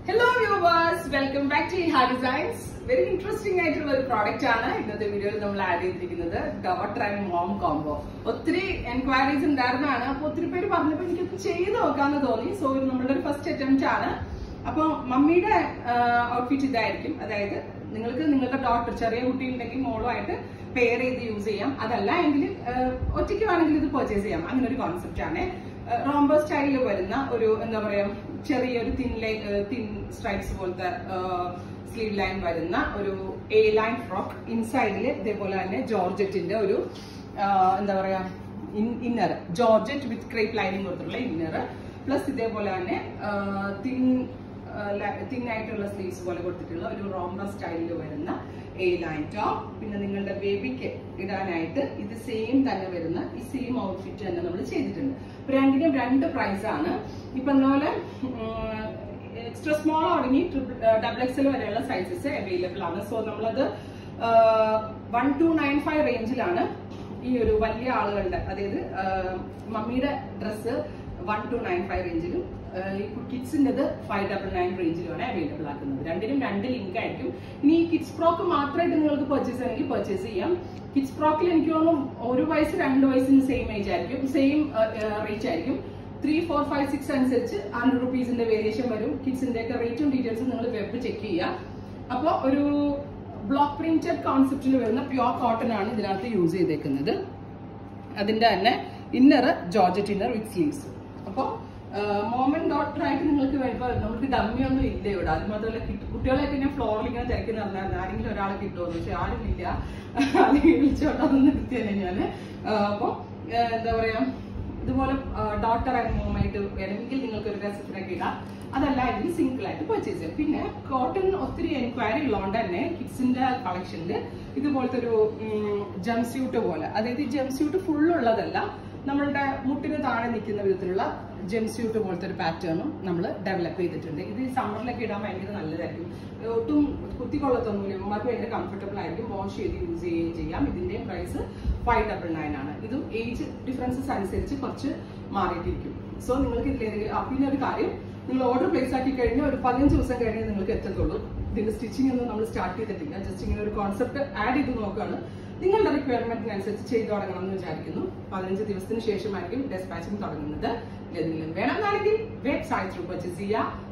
hello viewers welcome back to ഹാ designs very interesting ആയിട്ടുള്ള ഒരു പ്രോഡക്റ്റ് ആണ് ഇന്നത്തെ വീഡിയോയിൽ നമ്മൾ ആഡ് ചെയ്തിരിക്കുന്നത് ഡോട്ടർ ആൻഡ് മോം കോംബോ ഒത്തിരി എൻക്വയറീസ് ഉണ്ടായിരുന്നതാണ് അപ്പൊ ഒത്തിരി പേര് പറഞ്ഞപ്പോൾ എനിക്കൊന്ന് ചെയ്ത് നോക്കാന്ന് തോന്നി സോ ഇത് നമ്മുടെ ഒരു ഫസ്റ്റ് അറ്റംപ്റ്റ് ആണ് അപ്പൊ മമ്മിയുടെ ഔട്ട്ഫിറ്റ് ഇതായിരിക്കും അതായത് നിങ്ങൾക്ക് നിങ്ങളുടെ ഡോട്ടർ ചെറിയ കുട്ടി ഉണ്ടെങ്കിൽ മോളുമായിട്ട് പെയർ ചെയ്ത് യൂസ് ചെയ്യാം അതല്ല എങ്കിൽ ഒറ്റയ്ക്ക് വേണമെങ്കിൽ ഇത് പർച്ചേസ് ചെയ്യാം അങ്ങനെ ഒരു കോൺസെപ്റ്റ് ആണ് റോംബോ സ്റ്റൈലിൽ വരുന്ന ഒരു എന്താ പറയാ ചെറിയൊരു തിൻ ലൈൻ തിൻ സ്ട്രൈപ്സ് പോലത്തെ സ്ലീവ് ലൈൻ വരുന്ന ഒരു എ ലൈൻ ഫ്രോക്ക് ഇൻസൈഡിൽ ഇതേപോലെ തന്നെ ജോർജറ്റിന്റെ ഒരു ആ, എന്താ പറയാ inner georgette with crepe lining കൊടുത്തിട്ടുള്ള ഇന്നർ പ്ലസ് ഇതേപോലെ തന്നെ തിൻ തിൻ ആയിട്ടുള്ള സ്ലീവ്സ് പോലെ കൊടുത്തിട്ടുള്ള ഒരു റോംബ സ്റ്റൈലിൽ വരുന്ന എ ലൈൻ ടോപ്പ് പിന്നെ നിങ്ങളുടെ ബേബിക്ക് ഇടാനായിട്ട് ഇത് സെയിം തന്നെ വരുന്ന ഈ സെയിം ഔട്ട്ഫിറ്റ് തന്നെ നമ്മൾ ചെയ്തിട്ടുണ്ട് അപ്പൊ രണ്ടിനും രണ്ട് പ്രൈസ് ആണ് ഇപ്പൊ പോലെ എക്സ്ട്രാ സ്മോൾ തുടങ്ങി ഡബിൾ എക്സൽ വരെയുള്ള സൈസസ് അവൈലബിൾ ആണ് സോ നമ്മളത് വൺ ടു നയൻ ഫൈവ് റേഞ്ചിലാണ് ഈ ഒരു വലിയ ആളുകളുടെ അതായത് ആ, മമ്മിയുടെ dress one two nine five റേഞ്ചിലും ഈ കിഡ്സിൻ്റെത് ഫൈവ് ഡബിൾ നയൻ റേഞ്ചിലുമാണ് അവൈലബിൾ ആക്കുന്നത് രണ്ടിനും രണ്ട് ലിങ്ക് ആയിരിക്കും ഇനി ഈ കിഡ്സ് പ്രോക്ക് മാത്രമായിട്ട് നിങ്ങൾക്ക് പർച്ചേസ് ചെയ്യണമെങ്കിൽ പർച്ചേസ് ചെയ്യാം കിഡ്സ് പ്രോക്കിൽ എനിക്ക് തോന്നുന്നു ഒരു വയസ്സ് രണ്ട് വയസ്സിന് സെയിം ഏജ് ആയിരിക്കും സെയിം റേറ്റ് ആയിരിക്കും ത്രീ ഫോർ ഫൈവ് സിക്സ് അനുസരിച്ച് ഹൺഡ്രഡ് റുപ്പീസിന്റെ വേരിയേഷൻ വരും കിഡ്സിന്റെ ഒക്കെ റേറ്റും ഡീറ്റെയിൽസും നിങ്ങൾ വെബ് ചെക്ക് ചെയ്യുക അപ്പോൾ ഒരു ബ്ലോക്ക് പ്രിന്റഡ് കോൺസെപ്റ്റിൽ വരുന്ന പ്യോർ കോട്ടൺ ആണ് ഇതിനകത്ത് യൂസ് ചെയ്തേക്കുന്നത് അതിന്റെ തന്നെ inner georgette inner with sleeves അപ്പോൾ മോമൻ ഡോക്ടർ ആയിട്ട് നിങ്ങൾക്ക് വരുമ്പോൾ നമുക്ക് ഡമ്മി ഒന്നും ഇല്ല ഇവിടെ അത് മാത്രമല്ല കിട്ട- കുട്ടികളെയൊക്കെ ഞാൻ ഫ്ലോറിൽ ഇങ്ങനെ തിരക്കി നടന്നായിരുന്നു ആരെങ്കിലും ഒരാളെ കിട്ടുമോ പക്ഷെ ആരും ഇല്ല അല്ലെങ്കിൽ വിളിച്ചോട്ടൊന്നും നിർത്തിയല്ലേ ഞാൻ അപ്പോൾ എന്താ പറയാ ഇതുപോലെ ഡോട്ടർ ആൻഡ് മോമായിട്ട് വേണമെങ്കിൽ നിങ്ങൾക്ക് ഒരു രസത്തിനൊക്കെ ഇടാം അതല്ല എങ്കിൽ സിംഗിൾ ആയിട്ട് പർച്ചേസ് ചെയ്യാം പിന്നെ കോട്ടൺ ഒത്തിരി എൻക്വയറി ഉള്ളതുകൊണ്ട് തന്നെ കിഡ്സിന്റെ കളക്ഷനിൽ ഇതുപോലത്തെ ഒരു ജം സ്യൂട്ട് പോലെ അതായത് ഈ ജം സ്യൂട്ട് ഫുൾ ഉള്ളതല്ല നമ്മളുടെ മുട്ടിന് താഴെ നിൽക്കുന്ന വിധത്തിലുള്ള ജെം സ്യൂട്ട് പോലത്തെ ഒരു പാറ്റേണും നമ്മൾ ഡെവലപ്പ് ചെയ്തിട്ടുണ്ട് ഇത് ഈ സമ്മറിലൊക്കെ ഇടാൻ ഭയങ്കര നല്ലതായിരിക്കും ഒട്ടും കുത്തിക്കൊള്ളത്തൊന്നുമില്ല ഇവന്മാർക്ക് ഭയങ്കര കംഫർട്ടബിൾ ആയിരിക്കും വാഷ് ചെയ്ത് യൂസ് ചെയ്യുകയും ചെയ്യാം ഇതിന്റെ പ്രൈസ് ഫൈവ് ഡബിൾ നയൻ ആണ് ഇതും ഏജ് ഡിഫറൻസസ് അനുസരിച്ച് കുറച്ച് മാറിയിട്ടിരിക്കും സോ നിങ്ങൾക്ക് ഇതിലേക്ക് ആ, പിന്നെ ഒരു കാര്യം നിങ്ങൾ ഓർഡർ പ്ലേസ് ആക്കി കഴിഞ്ഞാൽ ഒരു പതിനഞ്ച് ദിവസം കഴിഞ്ഞേ നിങ്ങൾക്ക് എത്തത്തുള്ളൂ ഇതിന്റെ സ്റ്റിച്ചിങ് ഒന്നും നമ്മൾ സ്റ്റാർട്ട് ചെയ്തിട്ടില്ല ജസ്റ്റ് ഇങ്ങനെ ഒരു കോൺസെപ്റ്റ് ആഡ് ചെയ്ത് നോക്കുകയാണ് നിങ്ങളുടെ റിക്വയർമെന്റിനനുസരിച്ച് ചെയ്തു തുടങ്ങണം എന്ന് വിചാരിക്കുന്നു പതിനഞ്ച് ദിവസത്തിന് ശേഷമായിരിക്കും ഡെസ്പാച്ചിങ് തുടങ്ങുന്നത് എന്തെങ്കിലും വേണമെന്നാണെങ്കിൽ വെബ്സൈറ്റ് ത്രൂ പർച്ചേസ് ചെയ്യുക